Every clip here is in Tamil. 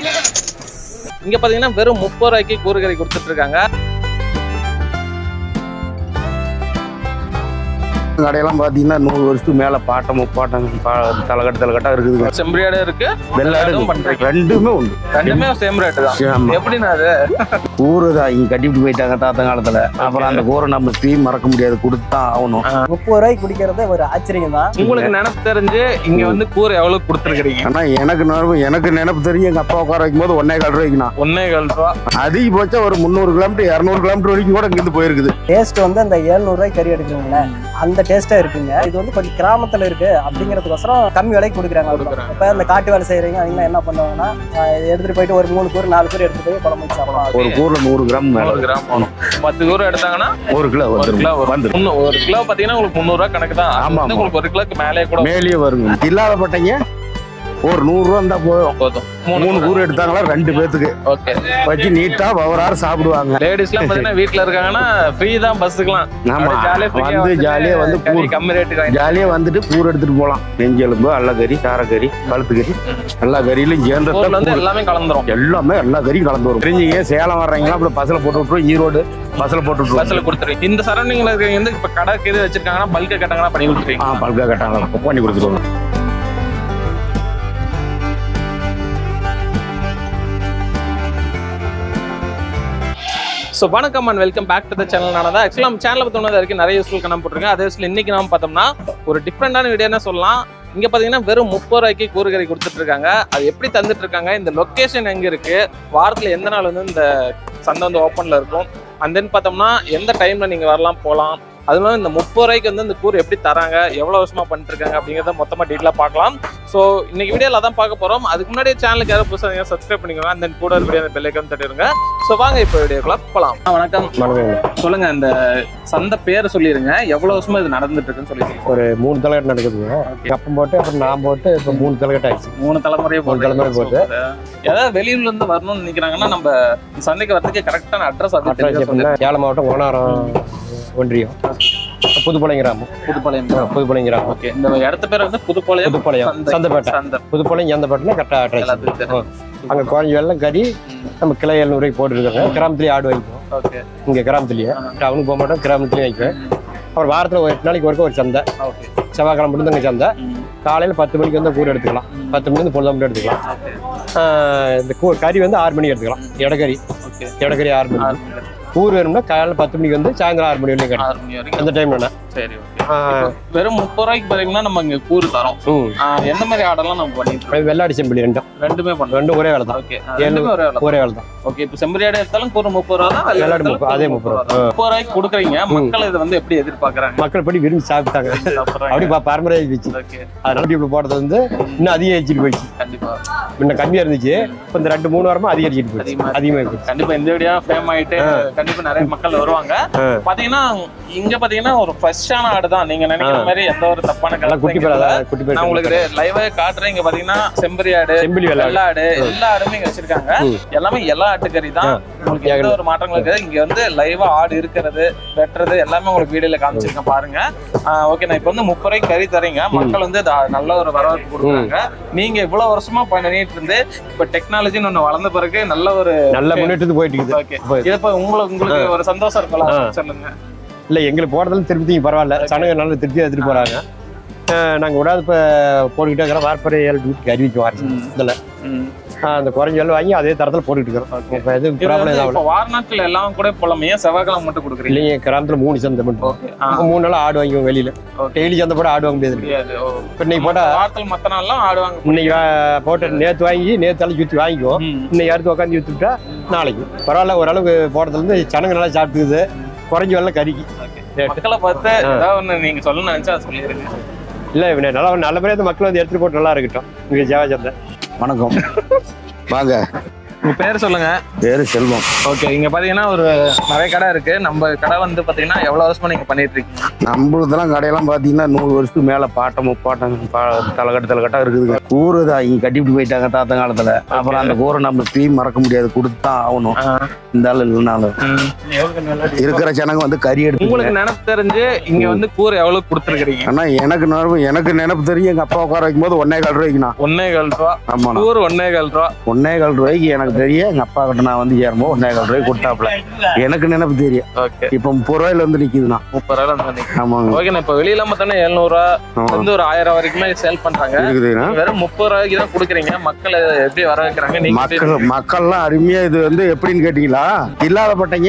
இங்க பாத்தீங்கன்னா வெறும் முப்பது ரூபாய்க்கு கூறுகறி கொடுத்துட்டு இருக்காங்க கடையெல்லாம் பார்த்தீங்கன்னா நூறு வருஷத்துக்கு மேலே பாட்டம் முப்பாட்டம் பா- தலைக்கட்டு தலைக்கட்டாக இருக்குதுங்க செம்பரியாடு இருக்கு வெள்ளாடு வெள்ளாடும் பண்றீங்க ரெண்டுமே உண்டு ரெண்டுமே சேம் ரேட் தான் ஆமா. எப்படின்னா அது கூறு தான் இங்கே கட்டிட்டு போயிட்டாங்க தாத்தா காலத்தில் அப்புறம் அந்த கூரை நம்ம தீ மறக்க முடியாது கொடுத்து தான் ஆகணும் முப்பது ரூபாய்க்கு குடிக்கிறது ஒரு ஆச்சரியம் தான் உங்களுக்கு நினைப்பு தெரிஞ்சு இங்க வந்து கூறு எவ்வளவு கொடுத்துருக்கீங்க ஆனால் எனக்கு நினைப்பு எனக்கு நினைப்பு தெரியும் எங்கள் அப்பா உட்கார வைக்கும்போது ஒன்னே கால் ரூபாய்க்குண்ணா ஒன்னே கால் ரூபா அதிகபட்சம் ஒரு முந்நூறு கிலோமீட்டர் இரநூறு கிலோமீட்டர் வரைக்கும் கூட இங்கிருந்து போயிருக்குது டேஸ்ட் வந்து அந்த 700 ரூபாய்க்கு கறி எடுக்குங்களே அந்த டேஸ்டா இருக்குங்க இது வந்து கொஞ்சம் கிராமத்துல இருக்கு அப்படிங்கிறதுக்கோசரம் கம்மி விலைக்கு கொடுக்குறாங்க கொடுக்குறாங்க. இப்போ இந்த காட்டு வேலை செய்யறீங்க அவங்க என்ன பண்ணுவாங்கன்னா ஆஹ் இதை எடுத்துட்டு போயிட்டு ஒரு மூணு பேர் நாலு பேர் எடுத்துட்டு போய் குழம்பு வச்சு சாப்பிடலாம் ஒரு கூரில் நூறு கிராம் மேலே நூறு கிராம் போகணும் பத்து கூறு எடுத்தாங்கன்னா ஒரு கிலோ ஒரு கிலோ வந்துடும் வரும். வந்துடும் முன்னூ- ஒரு கிலோ பாத்தீங்கன்னா உங்களுக்கு முந்நூறு ரூபாய் கணக்கு தான் அது ஆமா, வந்து ஆமா. உங்களுக்கு ஒரு கிலோக்கு மேலே கூட மேலேயே வருங்க இல்லாத பட்டைங்க ஒரு நூறுரூவா இருந்தால் போதும் போதும் மூணு கூறு எடுத்தாங்களா ரெண்டு பேத்துக்கு ஓகே வச்சு நீட்டா ஒவ்வொரு சாப்பிடுவாங்க லேடிஸ்லாம் பாத்தீங்கன்னா வீட்ல இருக்காங்கன்னா ஃப்ரீ தான் பஸ்ஸுக்குலாம் ஆமா வந்து ஜாலியா வந்து கூறு கம்மி ரேட்டுக்கு ஜாலியா வந்துட்டு கூறு எடுத்துட்டு போலாம் நெஞ்செலும்பு அல்லக்கறி காரக்கறி கழுத்து கறி எல்லா கறியிலும் ஊர்ல சேர்ந்து வந்து எல்லாமே கலந்துரும் எல்லாமே எல்லா கறியும் கலந்து வரும் தெரிஞ்சுங்க சேலம் வர்றீங்களா அப்புறம் பஸ்ல போட்டு விட்டுரும் ஈரோடு பஸ்ல போட்டு விட்டுருவோம் பஸ்ல கொடுத்துருவீங்க இந்த சரௌண்டிங்ல இருக்கவங்க வந்து இப்ப கடை இது வச்சிருக்காங்கன்னா பல்க கட்டாங்கன்னா பண்ணி கொடுத்துருவீங்க ஆ பல்கா கட்டாங்க பண்ணி கொடுத்துருவோம் ஸோ வணக்கம் and welcome back to the channel நான் தான் ஆக்சுவலாக நம்ம சேனலை பற்றி ஒன்று வரைக்கும் நிறைய யூஸ்ஃபுல் கணம் போட்டிருக்கேன் அதே விஷயம் இன்னைக்கு நாம பார்த்தோம்னா ஒரு டிஃப்ரெண்டான வீடியோன்னு சொல்லலாம் இங்கே பார்த்தீங்கன்னா வெறும் முப்பது ரூபாய்க்கு கூறுகறி கொடுத்துட்டு இருக்காங்க அது எப்படி தந்துட்டு இருக்காங்க இந்த லொக்கேஷன் எங்கே இருக்கு வாரத்தில் எந்த நாள் வந்து இந்த சந்தை வந்து ஓப்பனில் இருக்கும் அண்ட் தென் பார்த்தோம்னா எந்த டைமில் நீங்கள் வரலாம் போகலாம் அது மாதிரி இந்த முப்பது ரூபாய்க்கு வந்து இந்த கூறு எப்படி தராங்க எவ்வளோ வருஷமா பண்ணிட்டு இருக்காங்க அப்படிங்கிறத மொத்தமாக டீட்டெயிலாக பார்க்கலாம் ஸோ இன்னைக்கு வீடியோவில் அதான் பார்க்க போகிறோம் அதுக்கு முன்னாடி சேனலுக்கு யாரும் புதுசாக சப்ஸ்கிரைப் பண்ணிக்கோங்க அந்த கூட ஒரு வீடியோ பெல் ஐக்கன் தட்டிடுங்க ஸோ வாங்க இப்போ வீடியோக்குள்ள போகலாம் வணக்கம் சொல்லுங்க இந்த சந்தை பேரை சொல்லிருங்க எவ்வளவு வருஷமா இது நடந்துட்டு இருக்குன்னு சொல்லிருக்கீங்க ஒரு மூணு தலைகட்டு நடக்குதுங்க அப்பம் போட்டு அப்புறம் நான் போட்டு இப்போ மூணு தலைகட்டு ஆயிடுச்சு மூணு தலைமுறையே மூணு தலைமுறை போட்டு. ஏதாவது வெளியூர்ல இருந்து வரணும்னு நினைக்கிறாங்கன்னா நம்ம இந்த சந்தைக்கு வரதுக்கு கரெக்டான அட்ரஸ் அது அட்ரஸ் தெரிஞ்சா எப்படின்னா சேலம் மாவட்டம் கோணாரம் ஒன்றியம் புதுப்பாளையம் கிராமம் புதுப்பாளையம் ஆ, புதுப்பாளையம் கிராமம் ஓகே இந்த இடத்து பேர் வந்து புதுப்பாளையம் புதுப்பாளையம் சந்தை. சந்தைப்பேட்டை சந்தை புதுப்பாளையம் எந்தப்பேட்டைனா கரெக்டாக அட்ரஸ் எல்லாத்துக்கும் தெரியும். அங்கே குறைஞ்சி வெள்ளம் கறி நம்ம கிளை எழுநூறுக்கு போட்டுருக்காங்க கிராமத்துலேயே ஆடு வாங்கிக்குவோம் ஓகே இங்கே கிராமத்துலேயே டவுனுக்கு போக மாட்டோம் கிராமத்துலேயே வாங்கிக்குவேன் அப்புறம் வாரத்தில் ஒரு எட்டு நாளைக்கு ஒருக்க ஒரு சந்தை ஓகே செவ்வாய்க்கிழமை மட்டும் தான் இங்கே சந்தை காலையில் பத்து மணிக்கு வந்து கூறு எடுத்துக்கலாம் பத்து மணிக்கு பொழுது மட்டும் எடுத்துக்கலாம் ஆ, இந்த கூ கறி வந்து ஆறு மணிக்கு எடுத்துக்கலாம் இடக்கறி ஓகே இடக்கறி ஆறு மணி ஆறு மணி ஊர் வேணும்னா காலையில் பத்து மணிக்கு வந்து சாயந்தரம் ஆறு மணி வரையும் கிடைக்கும் ஆறு மணி வரைக்கும் அந்த டைம்ல சரி ஓகே வெறும் முப்பது ரூபாய்க்கு பாத்தீங்கன்னா நம்ம இங்க கூறு தரோம் ம் ஆ, எந்த மாதிரி ஆர்டர்லாம் நம்ம பண்ணிட்டு இருக்கோம் அது வெள்ளாடி செம்பிளி ரெண்டும் ரெண்டுமே பண்றோம் ரெண்டும் ஒரே வேலை தான் ஓகே ரெண்டுமே ஒரே வேலை ஒரே வேலை தான் ஓகே இப்போ செம்பரியாடு எடுத்தாலும் கூறு முப்பது ரூபா தான் வெள்ளை வெள்ளாடு எடுத்தாலும் முப்பது, அதே கூறு முப்பது ரூபா. தான். முப்பது ரூபாய்க்கு கொடுக்குறீங்க மக்கள் இதை வந்து எப்படி எதிர்பார்க்கறாங்க மக்கள் படி விரும்பி சாப்பிட்டாங்க அப்படி பா பரம்பரை ஆயிடுச்சு ஓகே அதனால இப்படி போடுறது வந்து இன்னும் அதிகரிச்சுட்டு போயிடுச்சு கண்டிப்பா முன்ன கம்மியா இருந்துச்சு இப்போ இந்த ரெண்டு மூணு வாரமா அதிகரிச்சுட்டு போயிடுச்சு அதிகமா அதிகமாக போயிடுச்சு கண்டிப்பா இந்த வீடியோ ஃபேம் ஆயிட்டு கண்டிப்பா நிறைய மக்கள் வருவாங்க ஆ. பாத்தீங்கன்னா இங்க பாத்தீங்கன்னா ஒரு ஃப்ரெஷ்ஷான ஆடு தான் நீங்க நினைக்கிற மாதிரி எந்த ஒரு தப்பான நல்லா குட்டி கலப்பையும் பேர் இல்ல. குட்டி நான் பேர் உங்களுக்கு லைவாவே காட்டுறேன் இங்க பாத்தீங்கன்னா செம்பரி ஆடு செம்பிளி வெள்ளாடு வெள்ளாடு எல்லா ஆடுமே இங்க வச்சிருக்காங்க ம். எல்லாமே எல்லா ஆட்டுக்கறி தான் உங்களுக்கு எந்த ஒரு மாற்றங்களும் இருக்காது இங்க வந்து லைவா ஆடு இருக்கிறது வெட்டுறது எல்லாமே உங்களுக்கு வீடியோல காமிச்சிருக்கேன் பாருங்க ஓகே நான் இப்ப வந்து முப்பது ரூபாய்க்கு கறி தரீங்க மக்கள் வந்து தா- நல்ல ஒரு வரவேற்பு கொடுக்குறாங்க நீங்க இவ்வளவு வருஷமா பண்ணிட்டு இருந்து இப்ப டெக்னாலஜின்னு ஒண்ணு வளர்ந்த பிறகு நல்ல ஒரு நல்ல முன்னேற்றத்துக்கு போயிட்டு இருக்குது ஓகே போய். இது இப்ப உங்களுக்கு உங்களுக்கு ஒரு சந்தோஷம் இருக்கலாம் ஆ. சொல்லுங்க இல்லை எங்களுக்கு போடுறதுல திருப்தி பரவாயில்ல சனங்க நல்ல திருப்தியாக எடுத்துட்டு போறாங்க நாங்கள் விடாது இப்போ போட்டுக்கிட்டே இருக்கிறோம் வார்ப்பறை ஏழு வீட்டுக்கு அறிவிக்கு வாரம் ம். இதில் ம். அந்த குறைஞ்ச அளவு வாங்கி அதே தரத்தில் போட்டுக்கிட்டு இருக்கிறோம் இப்போ எதுவும் இது ப்ராப்ளம் வந்து எதாவது இப்ப வார நாட்கள் எல்லாம் கூட போலாமே ஏன் செவ்வாய்க்கிழமை மட்டும் கொடுக்குறீங்க இல்லைங்க கிராமத்தில் மூணு சந்தை மட்டும் ஓகே ஆ மூணு நாள் ஆடு வாங்கிக்குவோம் வெளியில Okay. டெய்லி சந்தை போட ஆடு வாங்க முடியாது முடியாது ஓ. இப்போ இன்னைக்கு போட்டா வாரத்துல மத்த நாள்லாம் ஆடுவாங்க இன்னைக்கு வா- போட்ட நேற்று வாங்கி நேற்று சுற்றி வாங்கிக்குவோம் ம். இன்னைக்கு அடுத்து உட்காந்து சுற்றிட்டா நாளைக்கு பரவாயில்ல ஓரளவுக்கு போடுறதுல இருந்து ஜனங்க நல்லா சாப்பிட்டுக்குது குறைஞ்ச வரல கறிக்கு ரேட்டு மக்களை பார்த்து ஏதாவது ஒண்ணு நீங்க சொல்ல நினைச்சா அதை சொல்லிருங்க இல்லை இவனை நல்லா நல்லபடியாக இந்த மக்கள் வந்து எடுத்துட்டு போட்டு நல்லா இருக்கட்டும் இங்கே ஜெவா சந்தை வணக்கம் வாங்க உங்க பேர் சொல்லுங்க பேரு செல்வம் ஓகே இங்க பாத்தீங்கன்னா ஒரு நிறைய கடை இருக்கு நம்ம கடை வந்து பாத்தீங்கன்னா எவ்வளவு வருஷமா நீங்க பண்ணிட்டு இருக்கீங்க நம்மளுதெல்லாம் கடையெல்லாம் பார்த்தீங்கன்னா நூறு வருஷத்துக்கு மேலே பாட்டம் முப்பாட்டம் பா- தலைக்கட்டு தலைக்கட்டா இருக்குதுங்க கூறு தான் இங்கே கட்டிட்டு போயிட்டாங்க தாத்தா காலத்தில் அப்புறம் அந்த கூரை நம்ம தீ மறக்க முடியாது கொடுத்துதான் ஆகணும் இந்த ஆள் இல்லைனாலும் ம். இருக்கிற ஜனங்க வந்து கறி எடுத்து உங்களுக்கு நினைப்பு தெரிஞ்சு இங்க வந்து கூறு எவ்வளவு கொடுத்துருக்கீங்க ஆனா எனக்கு நினைப்பு எனக்கு நினைப்பு தெரியும் எங்க அப்பா உட்கார வைக்கும் போது ஒன்னே கால் ரூபாய்க்குண்ணா ஒன்னே கால் ரூபா ஆமாண்ணா கூறு ஒன்னே கால் ரூபா ஒன்னே கால் ரூபாய்க்கு எனக்கு தெரியும் எங்க அப்பா கிட்ட நான் வந்து ஏறும்போது ஒன்னே கால் ரூபாய்க்கு கொடுத்தாப்புல எனக்கு நினைப்பு தெரியும் ஓகே இப்போ முப்பது ரூபாயில வந்து நிக்குதுண்ணா முப்பது ரூபா வந்து ஆமாங்க ஓகேண்ணா இப்ப வெளியில பார்த்தோன்னா எழுநூறுவா ஆமா. வந்து ஒரு ஆயிரம் வரைக்குமே சேல் பண்றாங்க இருக்குதுண்ணா வெறும் முப்பது ரூபாய்க்கு தான் கொடுக்குறீங்க மக்களை எப்படி வர வைக்கிறாங்க நீங்க மக்கள் மக்கள்லாம் அருமையா இது வந்து எப்படின்னு கேட்டீங்களா இல்லாதப்பட்டீங்க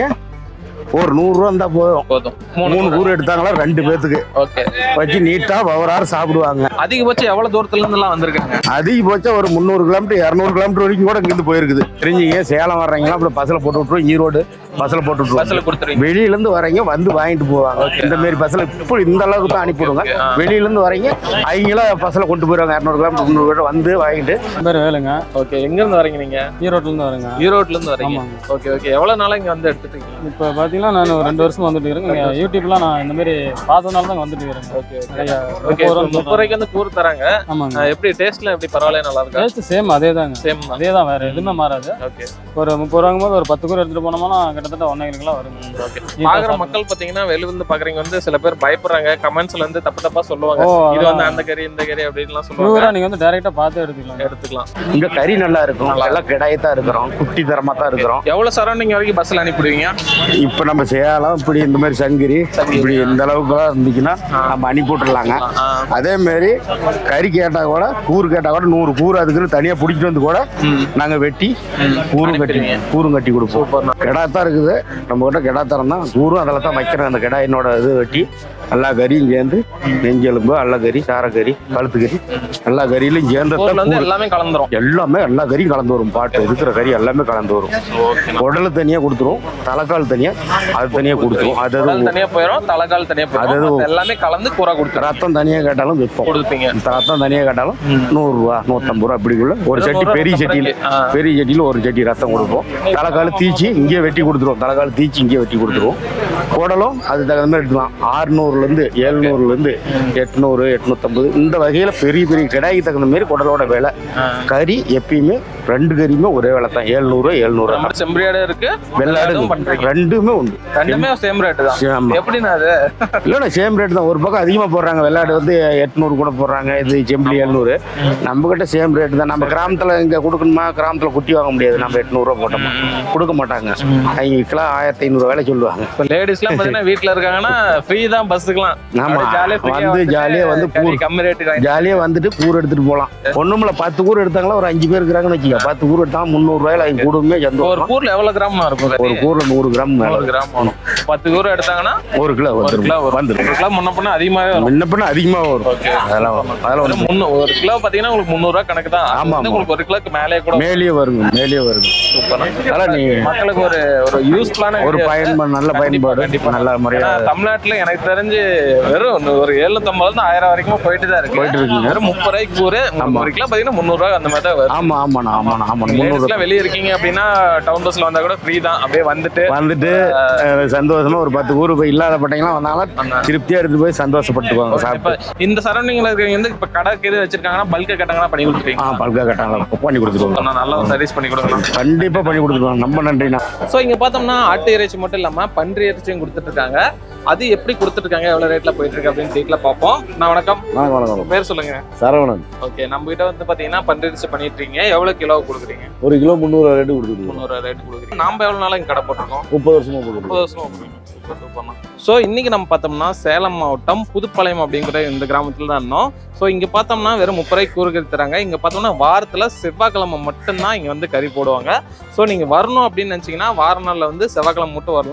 ஒரு நூறு ரூபா இருந்தா போதும் போதும் மூணு மூணு கூறு எடுத்தாங்களா ரெண்டு பேத்துக்கு ஓகே வச்சு நீட்டா பவராறு சாப்பிடுவாங்க அதிகபட்சம் எவ்வளவு தூரத்துல இருந்து எல்லாம் வந்திருக்காங்க அதிகபட்சம் ஒரு முந்நூறு கிலோமீட்டர் இரநூறு கிலோமீட்டர் வரைக்கும் கூட இங்கிருந்து போயிருக்குது தெரிஞ்சுங்க சேலம் வர்றீங்களா அப்புறம் பஸ்ஸில் போட்டு விட்டுருவோம் ஈரோடு பஸ்ஸில் போட்டு விட்டுருவோம் பஸ்ல கொடுத்துருவீங்க வெளியில இருந்து வரீங்க வந்து வாங்கிட்டு போவாங்க இந்த மாதிரி பஸ்ல இப்போ இந்த அளவுக்கு தான் அனுப்பிவிடுங்க okay, ஆ. வெளியில இருந்து வரீங்க அவங்களும் பஸ்ல கொண்டு போயிருவாங்க இரநூறு கிலோமீட்டர் முந்நூறு கிலோமீட்டர் வந்து வாங்கிட்டு என் பேர் வேலுங்க ஓகே எங்க இருந்து வரீங்க நீங்க ஈரோட்ல இருந்து வரேங்க ஈரோட்ல இருந்து வரீங்க ஆமாங்க ஓகே ஓகே எவ்வளவு நாளா இங்க வந்து எடுத்துட்டு இருக்கீங்க இப்போ பார்த்தீங்கன்னா நான் ஒரு ரெண்டு வருஷமா வந்துட்டு இருக்கிறேன் இங்க யூடியூப்லாம் நான் இந்த மாதிரி பார்த்ததுனால தான் வந்துட்டு இருக்கிறேன் ஓகே நிறைய ஓகே முப்பது ரூபா முப்பது ரூபாய்க்கு வந்து கூறு தராங்க ஆமாங்க அஹ் எப்படி டேஸ்ட்ல எப்படி பரவாயில்ல நல்லா இருக்கா டேஸ்ட் சேம் அதே தாங்க சேம் தான் அதே தான் வேற எதுவுமே மாறாது ஓகே ஒரு முப்பது ரூபாங்கும் போது ஒரு பத்து கூறு எடுத்துட்டு போனோம்னா கிட்டத்தட்ட ஒன்றரை கிலோலாம் வருங்க ஓகே நீட்டா பாக்குற சாப்பிடலாம். மக்கள் பாத்தீங்கன்னா வெளிய வந்து பாக்குறீங்க வந்து சில பேர் பயப்படுறாங்க கமெண்ட்ஸ்ல வந்து தப்பு தப்பா சொல்லுவாங்க ஓ இது வந்து அதெல்லாம் அந்த கறி இந்த கறி அப்படின்லாம் சொல்லுவாங்க பியூரா நீங்க வந்து டைரக்டா பார்த்து எடுத்துக்கலாம் எடுத்துக்கலாம் இங்க கறி நல்லா இருக்கும் எல்லாம் கிடாயத்தான் இருக்கிறோம் குட்டி தரமா தான் இருக்கிறோம் எவ்வளவு சரௌண்டிங் வரைக்கும் பஸ்ல அனுப்பிடுவீங்க இப்ப நம்ம சேலம் இப்படி இந்த மாதிரி சங்கிரி இப்படி இந்த அளவுக்கு இருந்துச்சுன்னா நம்ம அனுப்பி விட்டுறலாங்க ஆ, அதே மாதிரி கறி கேட்டா கூட கூறு கேட்டா கூட நூறு கூறு அதுக்குன்னு தனியா பிடிச்சிட்டு வந்து கூட நாங்க வெட்டி கூறும் கட்டி அனுப்பிடுவீங்க. கூறும் கட்டி கொடுப்போம் சூப்பர்ண்ணா. கிடா தான் இருக்குது நம்ம கிட்ட கிடா தரம் தான் கூறும் அதில் தான் வைக்கிறேன் அந்த கிடாயினோட இது வெட்டி எல்லா கறியும் சேர்ந்து நெஞ்செலும்பு அல்ல கறி சாரக்கறி கழுத்து கறி எல்லா கறியிலும் சேர்ந்து ஊர்ல தான் வந்து கூறு. எல்லாமே கலந்துரும் எல்லாமே எல்லா கறியும் கலந்து வரும் பாட்டு இருக்கிற கறி எல்லாமே கலந்து வரும் ஓகே உடல் தனியா கொடுத்துரும் தலைக்கால் தனியா அது தனியா கொடுத்துரும் அது உடல் அது தனியா போயிடும் தலைக்கால் தனியா போயிடும் அது மத்த எல்லாமே கலந்து கூறா கொடுத்துரும் ரத்தம் தனியா கேட்டாலும் விற்போம் கொடுப்பீங்க ரத்தம் தனியா கேட்டாலும் நூறுரூவா நூற்றம்பது ரூபா அப்படிக்குள்ள ஒரு வெறும் சட்டி நூறு பெரிய ரூபா சட்டியில் ஆ. பெரிய சட்டியில் ஒரு சட்டி ரத்தம் கொடுப்போம் தலைக்கால் தீச்சி இங்கே வெட்டி கொடுத்துருவோம் தலைக்கால் தீச்சி இங்கே வெட்டி கொடுத்துருவோம் குடலும் அது தகுந்த மாதிரி எடுத்துக்கலாம் ஆறுநூறுலேருந்து ஏழ்நூறுலேருந்து எட்நூறு எட்நூத்தம்பது இந்த வகையில் பெரிய பெரிய கிடாய்க்கு தகுந்த மாதிரி குடலோட விலை கறி எப்பயுமே ரெண்டு கறியுமே ஒரே விலை தான் ஏழ்நூறு ஏழ்நூறு நம்ம செம்பரியாடு இருக்கு வெள்ளாடு வெள்ளாடும் பண்றீங்க ரெண்டுமே உண்டு ரெண்டுமே சேம் ரேட் தான் ஆமா. எப்படின்னா அது இல்லைண்ணா சேம் ரேட் தான் ஒரு பக்கம் அதிகமாக போடுறாங்க வெள்ளாடு வந்து எட்நூறு கூட போடுறாங்க இது செம்பிளி எழுநூறு நம்ம கிட்ட சேம் ரேட் தான் நம்ம கிராமத்தில் இங்கே கொடுக்கணுமா கிராமத்தில் குட்டி வாங்க முடியாது நம்ம எட்நூறுரூவா போட்டோமா கொடுக்க மாட்டாங்க அவங்க கிலோ ஆயிரத்தி ஐநூறு வேலை சொல்லுவாங்க இப்ப லேடிஸ்லாம் பாத்தீங்கன்னா வீட்ல இருக்காங்கன்னா ஃப்ரீ தான் பஸ்ஸுக்குலாம் ஆமா. ஜாலியா வந்து jolly-ஆ வந்து கூறு- கம்மி ரேட்டுக்கு ஜாலியாக வந்துட்டு கூறு எடுத்துட்டு போகலாம் ஒன்றுமில்ல பத்து கூறு எடுத்தாங்களா ஒரு அஞ்சு பேர் இருக்கிறாங்கன்னு வச்சுக்க பத்து கூறு எடுத்தாங்க முந்நூறுரூவாயில் அவங்க கூடுமே ஒரு சந்தோஷம் கூர்ல எவ்வளவு கிராம் இருக்கும் ஒரு கூறில் நூறு கிராம் மேலே நூறு கிராம் வரும் பத்து கூறு எடுத்தாங்கன்னா ஒரு கிலோ ஒரு வந்துடும் கிலோ வரும் வந்துடும் ஒரு கிலோ முன்ன பண்ண அதிகமாவே வரும் முன்ன பின்ன அதிகமாக வரும் ஓகே அதெல்லாம் வரும் அதெல்லாம் வந்து முன்னூ ஒரு கிலோ பாத்தீங்கன்னா உங்களுக்கு முந்நூறு ரூபாய் கணக்கு தான் அது ஆமா, வந்து ஆமா. உங்களுக்கு ஒரு கிலோக்கு மேலே கூட மேலேயே வருங்க மேலேயே வருங்க அதெல்லாம் நீ மக்களுக்கு ஒரு ஒரு யூஸ்ஃபுல்லான ஒரு பயன்பாடு நல்ல பயன்பாடு கண்டிப்பா. நல்ல முறையா ஏன்னா தமிழ்நாட்டுல எனக்கு தெரிஞ்சு வெறும் ஒரு எழுநூத்தம்பதுல இருந்து ஆயிரம் வரைக்கும் போயிட்டு தான் இருக்கு போயிட்டு இருக்குங்க. வெறும் முப்பது ரூபாய்க்கு கூறு ஆமா. ஒரு கிலோ பாத்தீங்கன்னா முந்நூறு ரூபாய் அந்த மாதிரி தான் வரும் ஆமா ஆமாண்ணா ஆமாண்ணா ஆமாண்ணா முந்நூறு லேடிஸ்லாம் வெளியே இருக்கீங்க அப்படின்னா டவுன் பஸ்ல வந்தா கூட ஃப்ரீ தான் அப்படியே வந்துட்டு வந்துட்டு அஹ், சந்தோஷமா ஒரு பத்து ஊர் போய் இல்லாத பட்டங்களாம் வந்தாங்கன்னா திருப்தியா எடுத்து போய் சந்தோஷப்பட்டுக்குவாங்க இப்ப சாப்பிட்டு இந்த சரௌண்டிங்ல இருக்கவங்க வந்து இப்ப கடை இது வச்சிருக்காங்கன்னா பல்க கட்டாங்கன்னா பண்ணி ஆ கொடுத்துருவீங்க பல்கா கட்டாங்களா பண்ணி கொடுத்துருவாங்க நான் நல்லா சர்வீஸ் பண்ணி கொடுக்கலாம் கண்டிப்பா பண்ணி கொடுத்துருவாங்க ரொம்ப நன்றிண்ணா ஸோ இங்க பார்த்தோம்னா ஆட்டு இறைச்சி மட்டும் இல்லாம பன்றி இறைச்சியும் கொடுத்துட்டு இருக்காங்க அது எப்படி கொடுத்துட்டு இருக்காங்க எவ்வளவு ரேட்ல போயிட்டு இருக்கு அப்படின்னு டீட்ல பார்ப்போம் நான் வணக்கம் வணக்கம் வணக்கம் உங்க பேர் சொல்லுங்க சரவணன் ஓகே நம்ம கிட்ட வந்து பாத்தீங்கன்னா பன்றி இறைச்சி பண்ணிட்டு இருக்கீங்க எவ்வளவு கிலோ கொடுக்குறீங்க ஒரு கிலோ முந்நூறு ரேட்டு கொடுத்துருக்கோம் முந்நூறு ரேட் கொடுக்குறீங்க நாம எவ்வளவு நாளா இங்க கடை போட்டிருக்கோம் முப்பது வருஷமா கொடுத்துருக்கோம் முப்பது வருஷமா கொடுக்குறீங்க சூப்பர் சூப்பர்ண்ணா ஸோ இன்னைக்கு நம்ம பார்த்தோம்னா சேலம் மாவட்டம் புதுப்பாளையம் அப்படிங்கிற இந்த கிராமத்துல தான் இருந்தோம் ஸோ இங்க பார்த்தோம்னா வெறும் முப்பது ரூபாய்க்கு கூறுகறி தராங்க இங்க பார்த்தோம்னா வாரத்துல செவ்வாய்க்கிழமை மட்டும்தான் இங்க வந்து கறி போடுவாங்க ஸோ நீங்க வரணும் அப்படின்னு நினைச்சீங்கன்னா வார நாள்ல வந்து செவ்வாய்க்கிழமை மட்டும் வரலாம்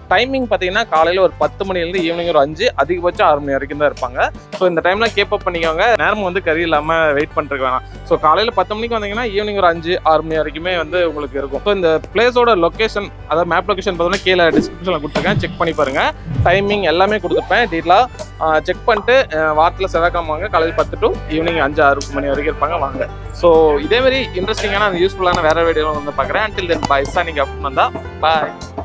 டைமிங் பார்த்தீங்கன்னா காலையில் ஒரு பத்து மணிலேருந்து ஈவினிங் ஒரு அஞ்சு அதிகபட்சம் ஆறு மணி வரைக்கும் தான் இருப்பாங்க ஸோ இந்த டைமில் கேப் அப் பண்ணிக்கோங்க நேரம் வந்து கறி இல்லாமல் வெயிட் பண்ணிருக்க வேணாம் ஸோ காலையில் பத்து மணிக்கு வந்தீங்கன்னா ஈவினிங் ஒரு அஞ்சு ஆறு மணி வரைக்குமே வந்து உங்களுக்கு இருக்கும் ஸோ இந்த பிளேஸோட லொக்கேஷன் அதாவது மேப் லொக்கேஷன் பார்த்தீங்கன்னா கீழே டிஸ்கிரிப்ஷனில் கொடுத்துருக்கேன் செக் பண்ணி பாருங்க டைமிங் எல்லாமே கொடுத்துருப்பேன் டீட்டெயிலாக செக் பண்ணிட்டு அஹ், வாரத்தில் செவ்வாய்க்கிழமை வாங்க காலையில் பத்து டு ஈவினிங் அஞ்சு ஆறு மணி வரைக்கும் இருப்பாங்க வாங்க ஸோ இதே மாதிரி இன்ட்ரெஸ்டிங்கான யூஸ்ஃபுல்லான வேற வீடியோ வந்து பார்க்குறேன் அண்டில் தென் பாய் சானிங் அப்படின்னு வந்தா பாய்